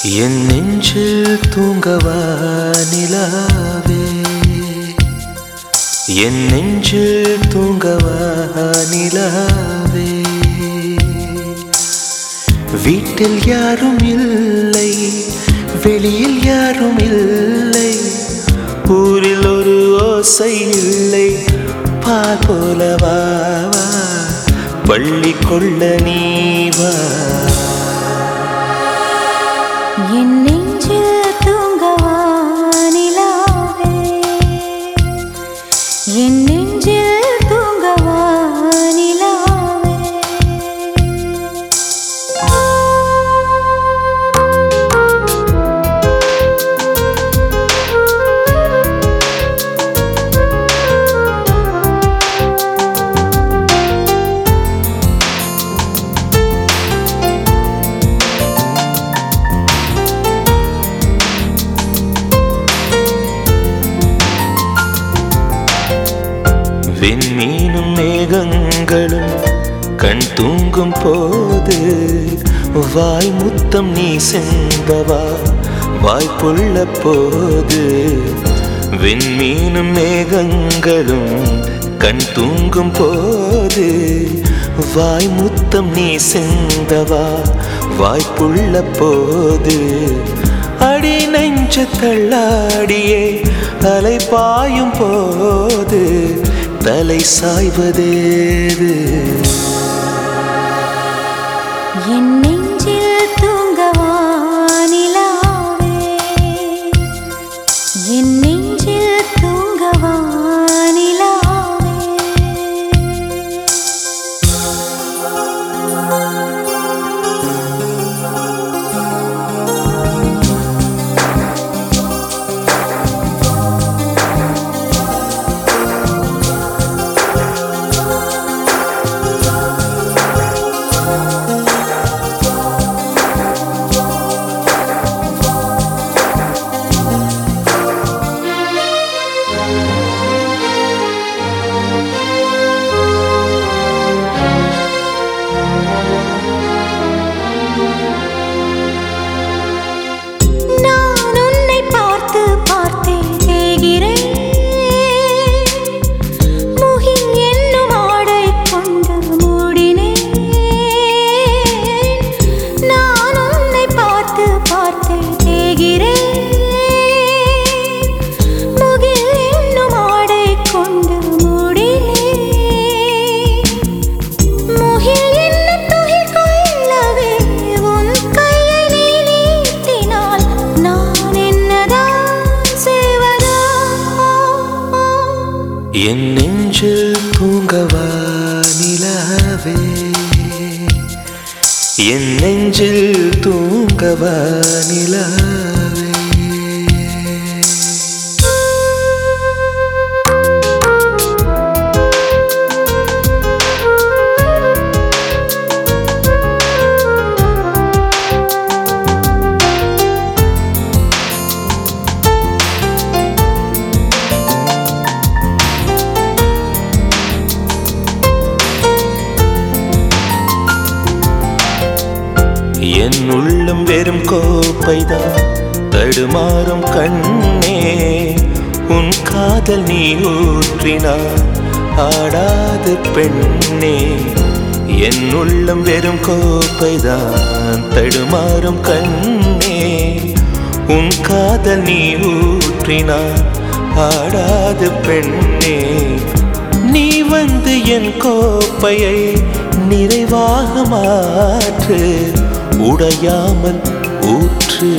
என் நெஞ்சில் தூங்கவா நிலாவே என் நெஞ்சில் தூங்கவா நிலாவே வீட்டில் யாரும் இல்லை வெளியில் யாரும் இல்லை ஊரில் ஒரு ஓசை இல்லை பால் போலவா வா, பள்ளி கொள்ள நீ வா என் நெஞ்சில் தூங்கவா நிலாவே என் நெஞ்சில் தூங்கவா நிலாவே விண்மீனும் மேகங்களும் கண் தூங்கும் போது வாய் முத்தம் நீ செந்தவா வாய்ப்புள்ள போது விண்மீனும் மேகங்களும் கண் தூங்கும் போது வாய் முத்தம் நீ செந்தவா வாய்ப்புள்ள போது அடி நெஞ்சு தள்ளாடியே அலை பாயும் போது தலை சாய்வதேது என் நெஞ்சில் தூங்கவா நிலாவே என் நெஞ்சில் தூங்கவா நிலாவே நான் உன்னை பார்த்து பார்த்தே தேகிறேன் முகில் என்னும் ஆடை கொண்டு மூடினேன் நான் உன்னை பார்த்து பார்த்தே தேகிறேன் முகில் என்னும் ஆடை கொண்டு மூடினேன் முகில் என்ன துகில் கொள்ளவே உன் கையை நீ நீட்டினால் நான் என்னதான் செய்வதோ என் நெஞ்சில் தூங்கவா நிலாவே என் நெஞ்சில் தூங்கவா நிலாவே என் உள்ளம் வெறும் கோப்பைதான் தடுமாறும் கண்ணே உன் காதல் நீ ஊற்றினார் ஆடாது பெண்ணே என் உள்ளம் வெறும் கோப்பைதான் தடுமாறும் கண்ணே உன் காதல் நீ ஊற்றினார் ஆடாது பெண்ணே நீ வந்து என் கோப்பையை நிறைவாக மாற்று உடையாமல் ஊற்று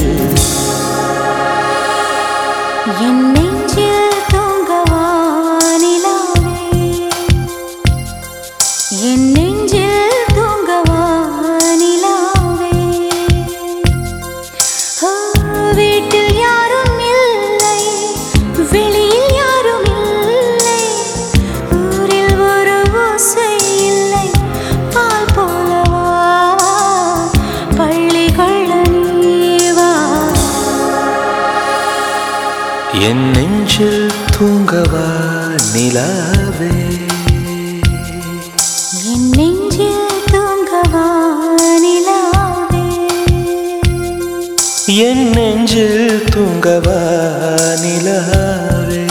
என் நெஞ்சில் தூங்கவா நிலாவே என் நெஞ்சில் தூங்கவா நிலாவே ஓ, வீட்டில் யாரும் இல்லை வெளியில் யாரும் இல்லை ஊரில் ஒரு ஓசை இல்லை பால் போலவா பள்ளி கொள்ள நீ வா என் நெஞ்சில் தூங்கவா நிலாவே என் நெஞ்சில் தூங்கவா நிலாவே நெஞ்சில் தூங்கவா நிலாவே